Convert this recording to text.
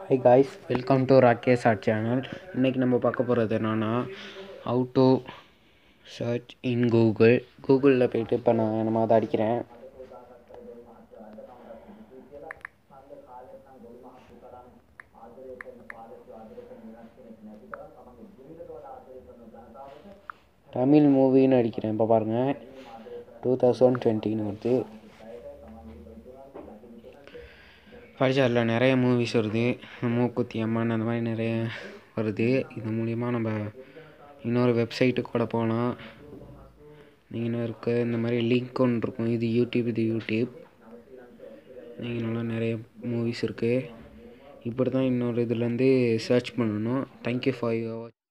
high guys welcome to Rakesh art channel இன்றைக்கி நம்ம பார்க்க போகிறது என்னென்னா how to search in Google கூகுளில் போயிட்டு இப்போ நான் நம்ம அதை அடிக்கிறேன் தமிழ் மூவின்னு அடிக்கிறேன் இப்போ பாருங்கள் டூ தௌசண்ட் டுவெண்ட்டின்னு வருது படிச்சா அதில் நிறைய மூவிஸ் வருது மூக்குத்தி அம்மன் அந்த மாதிரி நிறைய வருது இது மூலிமா நம்ம இன்னொரு வெப்சைட்டுக்கு கூட போகலாம் நீங்கள் இன்னும் இருக்க இந்த மாதிரி லிங்க் ஒன்று இருக்கும் இது யூடியூப் இது யூடியூப் நீங்கள் நல்லா நிறைய மூவிஸ் இருக்குது இப்படி தான் இன்னொரு இதுலேருந்து சர்ச் பண்ணணும் தேங்க்யூ ஃபார் யுவர்